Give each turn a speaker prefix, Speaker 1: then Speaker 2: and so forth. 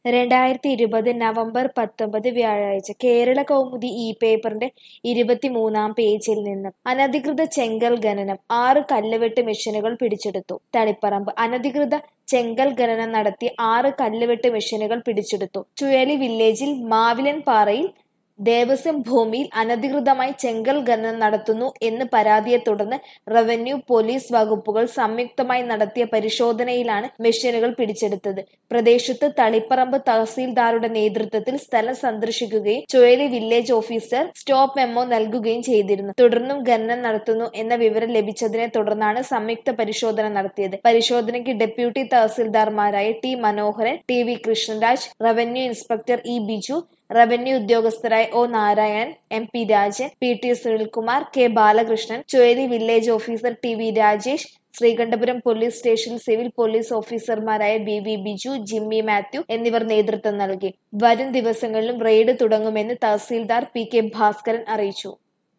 Speaker 1: രണ്ടായിരത്തി ഇരുപത് നവംബർ പത്തൊമ്പത് വ്യാഴാഴ്ച കേരള കൗമുദി ഈ പേപ്പറിന്റെ ഇരുപത്തിമൂന്നാം പേജിൽ നിന്നും അനധികൃത ചെങ്കൽ ഖനനം ആറ് കല്ലുവെട്ട് മെഷീനുകൾ പിടിച്ചെടുത്തു തളിപ്പറമ്പ് അനധികൃത ചെങ്കൽ ഖനനം നടത്തി ആറ് കല്ലുവെട്ട് മെഷീനുകൾ പിടിച്ചെടുത്തു ചുഴലി വില്ലേജിൽ മാവിലൻ പാറയിൽ ദേവസ്വം ഭൂമിയിൽ അനധികൃതമായി ചെങ്കൽ ഖനനം നടത്തുന്നു എന്ന് പരാതിയെ തുടർന്ന് റവന്യൂ പോലീസ് വകുപ്പുകൾ സംയുക്തമായി നടത്തിയ പരിശോധനയിലാണ് മെഷീനുകൾ പിടിച്ചെടുത്തത് പ്രദേശത്ത് തളിപ്പറമ്പ് തഹസീൽദാരുടെ നേതൃത്വത്തിൽ സ്ഥലം സന്ദർശിക്കുകയും ചുഴലി വില്ലേജ് ഓഫീസർ സ്റ്റോപ്പ് മെമ്മോ നൽകുകയും ചെയ്തിരുന്നു തുടർന്നും ഖനനം നടത്തുന്നു എന്ന വിവരം ലഭിച്ചതിനെ തുടർന്നാണ് സംയുക്ത പരിശോധന നടത്തിയത് പരിശോധനയ്ക്ക് ഡെപ്യൂട്ടി തഹസീൽദാർമാരായ T Manoharan T V Krishnaraj revenue inspector E Biju revenue ഉദ്യോഗസ്ഥരായ O Narayanan M P Rajan P T Sunilkumar K Balakrishnan Chuzhali village officer T V Rajesh Sreekandapuram police സ്റ്റേഷനിൽ സിവിൽ പോലീസ് ഓഫീസർമാരായ ബി വി ബിജു ജിമ്മി മാത്യു എന്നിവർ നേതൃത്വം നൽകി വരും ദിവസങ്ങളിലും റെയ്ഡ് തുടങ്ങുമെന്ന് തഹസീൽദാർ പി കെ ഭാസ്കരൻ അറിയിച്ചു